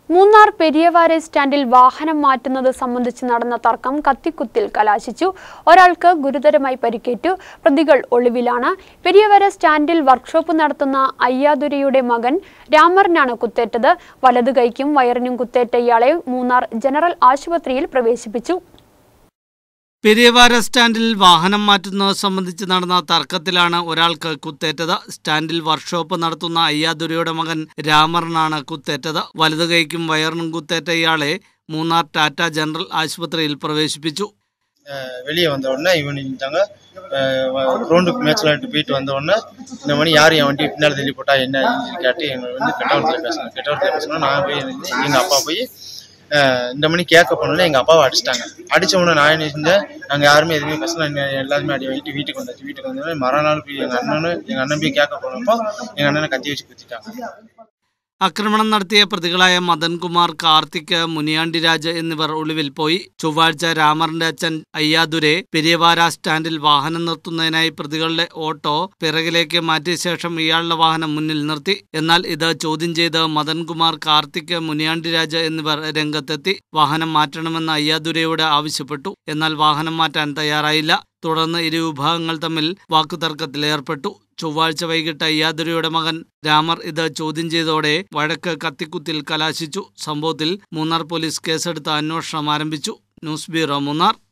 മൂന്നാർ പെരിയവാരെ സ്റ്റാൻഡിൽ വാഹനം മാറ്റുന്നത് സംബന്ധിച്ച് നടന്ന തർക്കം കത്തിക്കുത്തിൽ കലാശിച്ചു ഒരാൾക്ക് ഗുരുതരമായി പരിക്കേറ്റു പ്രതികൾ ഒളിവിലാണ് പെരിയവര സ്റ്റാൻഡിൽ വർക്ക്ഷോപ്പ് നടത്തുന്ന അയ്യാദുരയുടെ മകൻ രാമറിനാണ് കുത്തേറ്റത് വലതു കൈക്കും വയറിനും കുത്തേറ്റ ഇയാളെ മൂന്നാർ ജനറൽ ആശുപത്രിയിൽ പ്രവേശിപ്പിച്ചു പെരിയവാര സ്റ്റാൻഡിൽ വാഹനം മാറ്റുന്നത് സംബന്ധിച്ച് നടന്ന തർക്കത്തിലാണ് ഒരാൾക്ക് കുത്തേറ്റത് സ്റ്റാൻഡിൽ വർക്ക്ഷോപ്പ് നടത്തുന്ന അയ്യാദുരയുടെ മകൻ രാമറിനാണ് കുത്തേറ്റത് വലതു കൈക്കും വയറിനും കുത്തേറ്റ ഇയാളെ മൂന്നാർ ടാറ്റ ജനറൽ ആശുപത്രിയിൽ പ്രവേശിപ്പിച്ചു வெளியே வந்த உடனே இவன் நின்றாங்க க்ரௌண்டுக்கு மேட்ச் விளையாட்டு போயிட்டு வந்த உடனே இந்த மணி யார் என் வண்டி பின்னால் தள்ளி போட்டா என்ன அப்படின்னு கேட்டு எங்களை வந்து கெட்டவரத்தில் பேசணும் கெட்டவரத்தில் பேசணும் நான் போய் எங்கள் அப்பா போய் அஹ், இந்த மணி கேட்க போனோன்னே எங்கள் அப்பாவை அடிச்சிட்டாங்க அடிச்ச உடனே நான் என்ன செஞ்சேன் நாங்கள் யாருமே எதுவுமே பேசல எங்க- எல்லாருமே அடி வாங்கிட்டு வீட்டுக்கு வந்தாச்சு வீட்டுக்கு வந்தோடனே மறுநாள் போய் எங்கள் அண்ணனும் எங்கள் அண்ணன் போய் கேட்க போனப்போ எங்கள் அண்ணனை கத்தி வச்சு குத்திட்டாங்க ആക്രമണം നടത്തിയ പ്രതികളായ മദൻകുമാർ കാർത്തിക് മുനിയാണ്ടിരാജ് എന്നിവർ ഒളിവിൽ പോയി ചൊവ്വാഴ്ച രാമറിന്റെ അച്ഛൻ അയ്യാദുരെ പെരിയവാര സ്റ്റാൻഡിൽ വാഹനം നിർത്തുന്നതിനായി പ്രതികളുടെ ഓട്ടോ പിറകിലേക്ക് മാറ്റിയ ശേഷം ഇയാളുടെ വാഹനം മുന്നിൽ നിർത്തി എന്നാൽ ഇത് ചോദ്യം ചെയ്ത് മദൻകുമാർ കാർത്തിക് മുനിയാണ്ടിരാജ് എന്നിവർ രംഗത്തെത്തി വാഹനം മാറ്റണമെന്ന് അയ്യാദുരയോട് ആവശ്യപ്പെട്ടു എന്നാൽ വാഹനം മാറ്റാൻ തയ്യാറായില്ല തുടർന്ന് ഇരു വിഭാഗങ്ങൾ തമ്മിൽ വാക്കുതർക്കത്തിലേർപ്പെട്ടു ചൊവ്വാഴ്ച വൈകിട്ട് അയ്യാദുരയുടെ മകൻ രാമർ ഇത് ചോദ്യം ചെയ്തോടെ വഴക്ക് കത്തിക്കുത്തിൽ കലാശിച്ചു സംഭവത്തിൽ മൂന്നാർ പോലീസ് കേസെടുത്ത് അന്വേഷണം ആരംഭിച്ചു ന്യൂസ് ബ്യൂറോ മൂന്നാർ